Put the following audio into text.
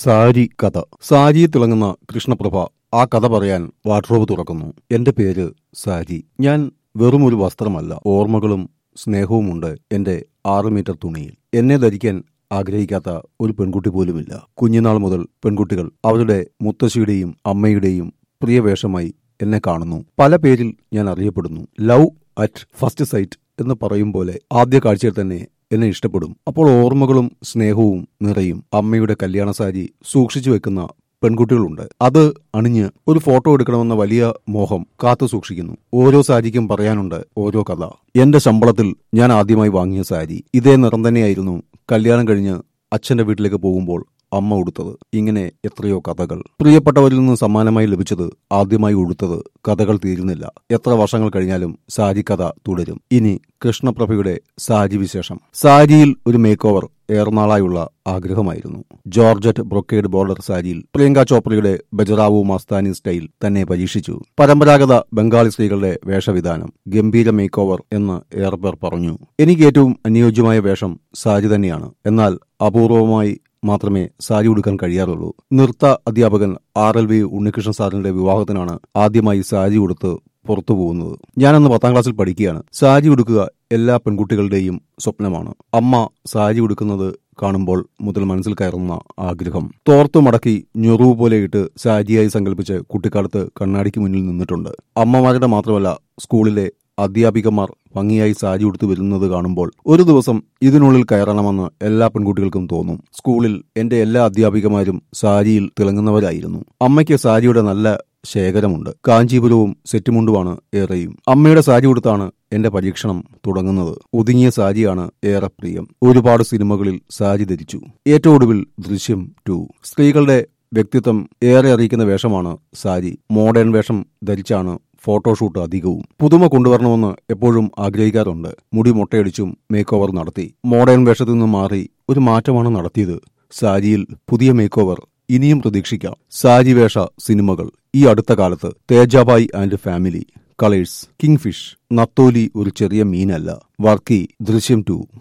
സാരി കഥ സാരി തിളങ്ങുന്ന കൃഷ്ണപ്രഭ ആ കഥ പറയാൻ വാർഡ്രോബ് തുറക്കുന്നു എന്റെ പേര് സാരി ഞാൻ വെറും ഒരു വസ്ത്രമല്ല ഓർമ്മകളും സ്നേഹവുമുണ്ട് എന്റെ ആറ് മീറ്റർ തുണിയിൽ എന്നെ ധരിക്കാൻ ആഗ്രഹിക്കാത്ത ഒരു പെൺകുട്ടി പോലുമില്ല കുഞ്ഞുനാൾ മുതൽ പെൺകുട്ടികൾ അവരുടെ മുത്തശ്ശിയുടെയും അമ്മയുടെയും പ്രിയവേഷമായി എന്നെ കാണുന്നു പല പേരിൽ ഞാൻ അറിയപ്പെടുന്നു ലവ് അറ്റ് ഫസ്റ്റ് സൈറ്റ് എന്ന് പറയും പോലെ ആദ്യ കാഴ്ചയിൽ തന്നെ എന്നെ ഇഷ്ടപ്പെടും അപ്പോൾ ഓർമ്മകളും സ്നേഹവും നിറയും അമ്മയുടെ കല്യാണ സാരി സൂക്ഷിച്ചു വെക്കുന്ന പെൺകുട്ടികളുണ്ട് അത് അണിഞ്ഞ് ഒരു ഫോട്ടോ എടുക്കണമെന്ന വലിയ മോഹം കാത്തു സൂക്ഷിക്കുന്നു ഓരോ സാരിക്കും പറയാനുണ്ട് ഓരോ കഥ എന്റെ ശമ്പളത്തിൽ ഞാൻ ആദ്യമായി വാങ്ങിയ സാരി ഇതേ നിറം തന്നെയായിരുന്നു കല്യാണം കഴിഞ്ഞ് അച്ഛന്റെ വീട്ടിലേക്ക് പോകുമ്പോൾ അമ്മ ഉടുത്തത് ഇങ്ങനെ എത്രയോ കഥകൾ പ്രിയപ്പെട്ടവരിൽ നിന്ന് സമ്മാനമായി ലഭിച്ചത് ആദ്യമായി ഉടുത്തത് കഥകൾ തീരുന്നില്ല എത്ര വർഷങ്ങൾ കഴിഞ്ഞാലും സാരി കഥ തുടരും ഇനി കൃഷ്ണപ്രഭയുടെ സാരി വിശേഷം സാരിയിൽ ഒരു മേക്ക് ഓവർ ഏറെനാളായുള്ള ആഗ്രഹമായിരുന്നു ജോർജറ്റ് ബ്രൊക്കേഡ് ബോർഡർ സാരിയിൽ പ്രിയങ്ക ചോപ്രയുടെ ബജറാവു മസ്താനി സ്റ്റൈൽ തന്നെ പരീക്ഷിച്ചു പരമ്പരാഗത ബംഗാളി സ്ത്രീകളുടെ വേഷവിധാനം ഗംഭീര മേക്ക് ഓവർ എന്ന് ഏറെ പേർ പറഞ്ഞു എനിക്ക് ഏറ്റവും അനുയോജ്യമായ വേഷം സാരി തന്നെയാണ് എന്നാൽ അപൂർവമായി മാത്രമേ സാരി ഉടുക്കാൻ കഴിയാറുള്ളൂ നൃത്ത അധ്യാപകൻ ആർ എൽ വി ഉണ്ണികൃഷ്ണൻ സാറിന്റെ വിവാഹത്തിനാണ് ആദ്യമായി സാരി ഉടുത്ത് പുറത്തു പോകുന്നത് ഞാനന്ന് പത്താം ക്ലാസ്സിൽ പഠിക്കുകയാണ് സാരി ഉടുക്കുക എല്ലാ പെൺകുട്ടികളുടെയും സ്വപ്നമാണ് അമ്മ സാരി ഉടുക്കുന്നത് കാണുമ്പോൾ മുതൽ മനസ്സിൽ കയറുന്ന ആഗ്രഹം തോർത്തു മടക്കി ഞൊറുവ് പോലെ ഇട്ട് സാരിയായി സങ്കല്പിച്ച് കുട്ടിക്കാലത്ത് കണ്ണാടിക്ക് മുന്നിൽ നിന്നിട്ടുണ്ട് അമ്മമാരുടെ മാത്രമല്ല സ്കൂളിലെ അധ്യാപികമാർ ഭംഗിയായി സാരി ഉടുത്തു വരുന്നത് കാണുമ്പോൾ ഒരു ദിവസം ഇതിനുള്ളിൽ കയറണമെന്ന് എല്ലാ പെൺകുട്ടികൾക്കും തോന്നും സ്കൂളിൽ എന്റെ എല്ലാ അധ്യാപികമാരും സാരിയിൽ തിളങ്ങുന്നവരായിരുന്നു അമ്മയ്ക്ക് സാരിയുടെ നല്ല ശേഖരമുണ്ട് കാഞ്ചീപുരവും സെറ്റുമുണ്ടുമാണ് ഏറെയും അമ്മയുടെ സാരി ഉടുത്താണ് എന്റെ പരീക്ഷണം തുടങ്ങുന്നത് ഒതുങ്ങിയ സാരിയാണ് ഏറെ പ്രിയം ഒരുപാട് സിനിമകളിൽ സാരി ധരിച്ചു ഏറ്റവും ഒടുവിൽ ദൃശ്യം ടു സ്ത്രീകളുടെ വ്യക്തിത്വം ഏറെ അറിയിക്കുന്ന വേഷമാണ് സാരി മോഡേൺ വേഷം ധരിച്ചാണ് ഫോട്ടോഷൂട്ട് അധികവും പുതുമ കൊണ്ടുവരണമെന്ന് എപ്പോഴും ആഗ്രഹിക്കാറുണ്ട് മുടി മുട്ടയടിച്ചും മേക്ക് ഓവർ നടത്തി മോഡേൺ വേഷത്തിൽ നിന്ന് മാറി ഒരു മാറ്റമാണ് നടത്തിയത് സാരിയിൽ പുതിയ മേക്ക് ഓവർ ഇനിയും പ്രതീക്ഷിക്കാം സാരി വേഷ സിനിമകൾ ഈ അടുത്ത കാലത്ത് Thejabhai and family colours King Fish Natholi ഒരു ചെറിയ മീനല്ല വർക്കി ദൃശ്യം ടു